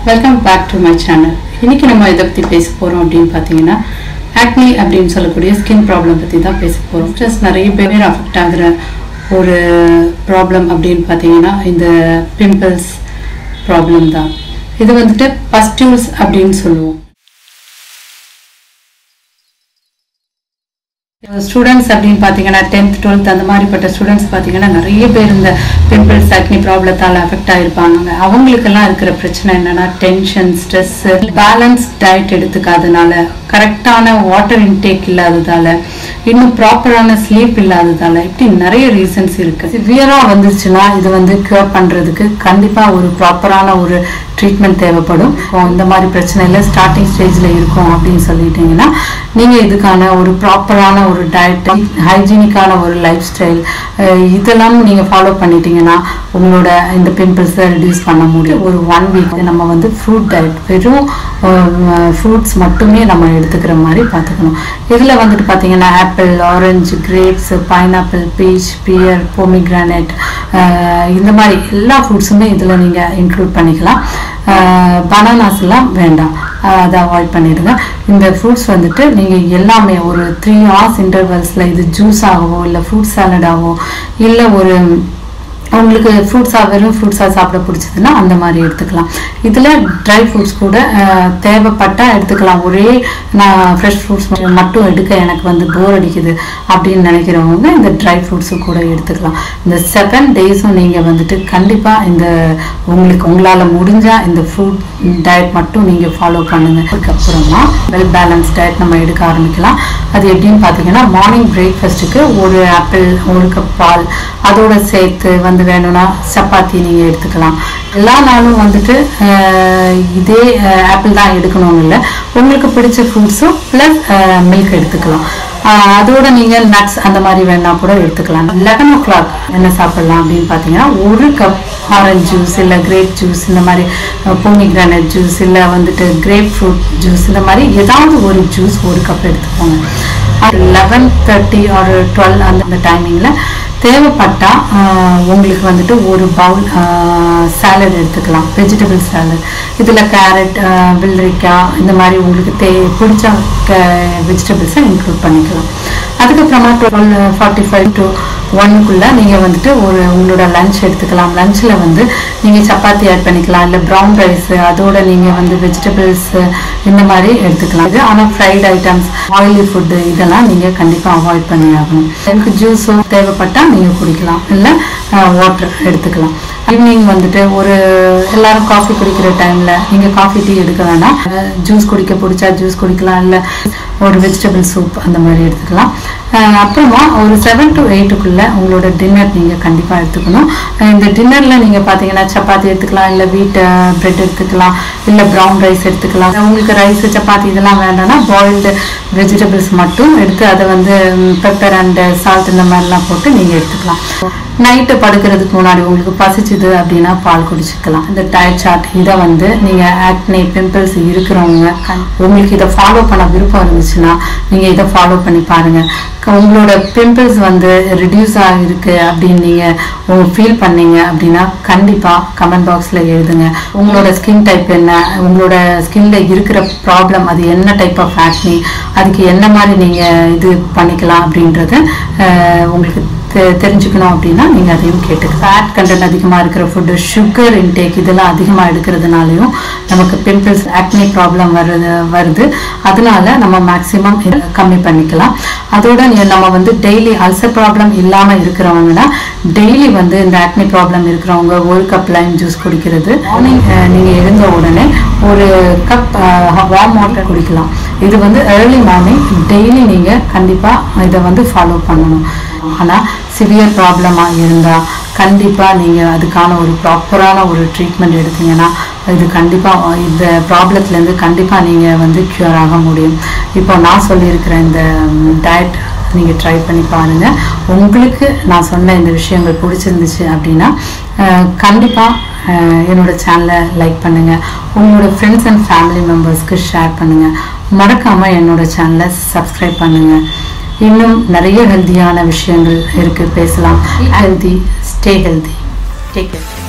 welcome back to my channel இன்னைக்கு நம்ம இதை பற்றி பேச போகிறோம் அப்படின்னு பார்த்தீங்கன்னா ஆக்னி அப்படின்னு சொல்லக்கூடிய ஸ்கின் ப்ராப்ளம் பற்றி தான் பேச போகிறோம் ஸ்ட்ரெஸ் நிறைய பேர் அஃபெக்ட் ஆகுற ஒரு ப்ராப்ளம் அப்படின்னு பார்த்தீங்கன்னா இந்த பிம்பிள்ஸ் ப்ராப்ளம் தான் இது வந்துட்டு பஸ்டியூல்ஸ் அப்படின்னு சொல்லுவோம் ஸ்டூடெண்ட்ஸ் அப்படின்னு பார்த்தீங்கன்னா டென்த் டுவெல்த் அந்த மாதிரிப்பட்ட ஸ்டூடெண்ட்ஸ் பார்த்தீங்கன்னா நிறைய பேர் இந்த பிம்பிள்ஸ் அக்னி ப்ராப்ளத்தால் அஃபெக்ட் ஆயிருப்பாங்க அவங்களுக்கெல்லாம் இருக்கிற பிரச்சனை என்னன்னா டென்ஷன் ஸ்ட்ரெஸ் பேலன்ஸ் டயட் எடுத்துக்காதனால கரெக்டான வாட்டர் இன்டேக் இல்லாததால இன்னும் ப்ராப்பரான ஸ்லீப் இல்லாததால இப்படி நிறைய ரீசன்ஸ் இருக்கு சிவியரா வந்துச்சுன்னா இது வந்து கியூர் பண்றதுக்கு கண்டிப்பா ஒரு ப்ராப்பரான ஒரு ட்ரீட்மெண்ட் தேவைப்படும் இப்போ இந்த மாதிரி பிரச்சனையில ஸ்டார்டிங் ஸ்டேஜ்ல இருக்கும் அப்படின்னு சொல்லிட்டீங்கன்னா நீங்க இதுக்கான ஒரு ப்ராப்பரான ஒரு டயட் ஹைஜீனிக்கான ஒரு லைஃப் ஸ்டைல் இதெல்லாம் நீங்க ஃபாலோ பண்ணிட்டீங்கன்னா உங்களோட இந்த பிம்பிள்ஸை ரெடியூஸ் பண்ண முடியும் ஒரு ஒன் வீக் நம்ம வந்து ஃப்ரூட் டயட் வெறும் ஃப்ரூட்ஸ் மட்டுமே நம்ம எடுத்துக்கிற மாதிரி பார்த்துக்கணும் இதில் வந்துட்டு பார்த்தீங்கன்னா apple orange grapes pineapple peach pear pomegranate இந்த மாதிரி எல்லா ஃப்ரூட்ஸுமே இதில் நீங்கள் இன்க்ளூட் பண்ணிக்கலாம் பனானாஸ் எல்லாம் வேண்டாம் அதை அவாய்ட் பண்ணிடுங்க இந்த ஃப்ரூட்ஸ் வந்துட்டு நீங்கள் எல்லாமே ஒரு த்ரீ ஹவர்ஸ் இன்டர்வல்ஸில் இது ஜூஸ் ஆகவோ இல்லை ஃப்ரூட் சாலட் ஆகவோ இல்லை ஒரு உங்களுக்கு ஃப்ரூட்ஸாக வெறும் ஃப்ரூட்ஸாக சாப்பிட பிடிச்சதுன்னா அந்த மாதிரி எடுத்துக்கலாம் இதில் ட்ரை ஃப்ரூட்ஸ் கூட தேவைப்பட்டால் எடுத்துக்கலாம் ஒரே நான் ஃப்ரெஷ் ஃப்ரூட்ஸ் மட்டும் எடுக்க எனக்கு வந்து போர் அடிக்குது அப்படின்னு நினைக்கிறவங்க இந்த ட்ரை ஃப்ரூட்ஸும் கூட எடுத்துக்கலாம் இந்த செவன் டேஸும் நீங்கள் வந்துட்டு கண்டிப்பாக இந்த உங்களுக்கு உங்களால் முடிஞ்சால் இந்த ஃப்ரூட் டயட் மட்டும் நீங்கள் ஃபாலோ பண்ணுங்க அதுக்கப்புறமா வெல் பேலன்ஸ் டயட் நம்ம எடுக்க ஆரம்பிக்கலாம் அது எப்படின்னு பார்த்தீங்கன்னா மார்னிங் பிரேக்ஃபாஸ்ட்டுக்கு ஒரு ஆப்பிள் ஒரு கப் பால் அதோட சேர்த்து வந்து வேணும்னா சப்பாத்தி நீங்கள் எடுத்துக்கலாம் எல்லா நாளும் வந்துட்டு இதே ஆப்பிள் தான் எடுக்கணும்னு இல்லை உங்களுக்கு பிடிச்ச ஃப்ரூட்ஸும் ப்ளஸ் மில்க் எடுத்துக்கலாம் அதோட நீங்கள் நட்ஸ் அந்த மாதிரி வேணா கூட எடுத்துக்கலாம் லெவன் ஓ கிளாக் என்ன சாப்பிடலாம் அப்படின்னு பார்த்தீங்கன்னா ஒரு கப் ஆரஞ்ச் ஜூஸ் இல்லை கிரேப் ஜூஸ் இந்த மாதிரி பொங்கி கிரானைட் ஜூஸ் இல்லை வந்துட்டு கிரேப் ஃப்ரூட் ஜூஸ் இந்த மாதிரி ஏதாவது ஒரு ஜூஸ் ஒரு கப் எடுத்துக்கோங்க லெவன் தேர்ட்டி ஒரு டுவெல் அந்த டைமிங்கில் தேவைப்பட்டா உங்களுக்கு வந்துட்டு ஒரு பவுல் சாலட் எடுத்துக்கலாம் வெஜிடபிள் சாலட் இதில் கேரட் வெள்ளரிக்காய் இந்த மாதிரி உங்களுக்கு தே பிடிச்ச வெஜிடபிள்ஸை இன்க்ளூட் பண்ணிக்கலாம் அதுக்கப்புறமா டுவெல் ஃபார்ட்டி ஃபைவ் டு ஒன்னுக்குள்ளே நீங்கள் வந்துட்டு ஒரு உங்களோட லஞ்ச் எடுத்துக்கலாம் லஞ்சில் வந்து நீங்கள் சப்பாத்தி ஆட் பண்ணிக்கலாம் இல்லை ப்ரௌன் ரைஸ் அதோட நீங்கள் வந்து வெஜிடபிள்ஸ் இந்த மாதிரி எடுத்துக்கலாம் இது ஆனால் ஃப்ரைட் ஐட்டம்ஸ் ஆயிலி ஃபுட்டு இதெல்லாம் நீங்கள் கண்டிப்பாக அவாய்ட் பண்ணி ஆகணும் எனக்கு ஜூஸும் தேவைப்பட்டால் நீங்கள் குடிக்கலாம் இல்லை வாட்டர் எடுத்துக்கலாம் ஈவினிங் வந்துட்டு ஒரு எல்லாரும் காஃபி குடிக்கிற டைமில் நீங்கள் காஃபி டீ எடுக்க வேணாம் ஜூஸ் குடிக்க பிடிச்சா ஜூஸ் குடிக்கலாம் இல்லை ஒரு வெஜிடபிள் சூப் அந்த மாதிரி எடுத்துக்கலாம் அப்புறமா ஒரு செவன் டு எயிட்டுக்குள்ளே உங்களோட டின்னர் நீங்கள் கண்டிப்பாக எடுத்துக்கணும் இந்த டின்னரில் நீங்கள் பார்த்தீங்கன்னா சப்பாத்தி எடுத்துக்கலாம் இல்லை வீட் பிரெட் எடுத்துக்கலாம் இல்லை ப்ரௌன் ரைஸ் எடுத்துக்கலாம் உங்களுக்கு ரைஸ் சப்பாத்தி இதெல்லாம் வேண்டாம்னா பாயில்டு வெஜிடபிள்ஸ் மட்டும் எடுத்து அதை வந்து பெப்பர் அண்ட் சால்ட் இந்த மாதிரிலாம் போட்டு நீங்கள் எடுத்துக்கலாம் நைட்டு படுக்கிறதுக்கு முன்னாடி உங்களுக்கு பசிச்சுது அப்படின்னா பால் குடிச்சுக்கலாம் இந்த டயட் சார்ட் இதை வந்து நீங்கள் ஆக்னே பிம்பிள்ஸ் இருக்கிறவங்க உங்களுக்கு இதை ஃபாலோ பண்ண விருப்பம் இருந்துச்சுன்னா நீங்கள் இதை ஃபாலோ பண்ணி பாருங்கள் உங்களோட பிம்பிள்ஸ் வந்து ரிடியூஸ் ஆகிருக்கு அப்படின்னு நீங்கள் ஃபீல் பண்ணீங்க அப்படின்னா கண்டிப்பாக கமெண்ட் பாக்ஸில் எழுதுங்க உங்களோட ஸ்கின் டைப் என்ன உங்களோட ஸ்கின்ல இருக்கிற ப்ராப்ளம் அது என்ன டைப் ஆஃப் ஆக்னி அதுக்கு என்ன மாதிரி நீங்கள் இது பண்ணிக்கலாம் அப்படின்றத உங்களுக்கு தெரிஞ்சுக்கணும் அப்படின்னா நீங்கள் அதையும் கேட்டுக்க ஃபேட் கண்டென்ட் அதிகமாக இருக்கிற ஃபுட்டு சுகர் இன்டேக் இதெல்லாம் அதிகமாக எடுக்கிறதுனாலையும் நமக்கு பிம்பிள்ஸ் ஆக்னி ப்ராப்ளம் வருது வருது அதனால நம்ம மேக்ஸிமம் கம்மி பண்ணிக்கலாம் அதோட நம்ம வந்து டெய்லி அல்சர் ப்ராப்ளம் இல்லாமல் இருக்கிறவங்கன்னா டெய்லி வந்து இந்த ஆக்னி ப்ராப்ளம் இருக்கிறவங்க ஒரு கப் லைம் ஜூஸ் குடிக்கிறது மார்னிங் நீங்கள் எழுந்த உடனே ஒரு கப் வார்ம் வாட்டர் குடிக்கலாம் இது வந்து ஏர்லி மார்னிங் டெய்லி நீங்கள் கண்டிப்பாக இதை வந்து ஃபாலோ பண்ணணும் ஆனால் சிவியர் ப்ராப்ளமாக இருந்தால் கண்டிப்பாக நீங்கள் அதுக்கான ஒரு ப்ராப்பரான ஒரு ட்ரீட்மெண்ட் எடுத்தீங்கன்னா இது கண்டிப்பாக இந்த ப்ராப்ளத்துலேருந்து கண்டிப்பாக நீங்கள் வந்து க்யூர் ஆக முடியும் இப்போ நான் சொல்லியிருக்கிற இந்த டயட் நீங்கள் ட்ரை பண்ணி பாருங்கள் உங்களுக்கு நான் சொன்ன இந்த விஷயங்கள் பிடிச்சிருந்துச்சு அப்படின்னா கண்டிப்பாக என்னோட சேனலை லைக் பண்ணுங்கள் உங்களோட ஃப்ரெண்ட்ஸ் அண்ட் ஃபேமிலி மெம்பர்ஸ்க்கு ஷேர் பண்ணுங்கள் மறக்காமல் என்னோட சேனலை சப்ஸ்கிரைப் பண்ணுங்கள் இன்னும் நிறைய ஹெல்த்தியான விஷயங்கள் இருக்குது பேசலாம் healthy stay healthy take care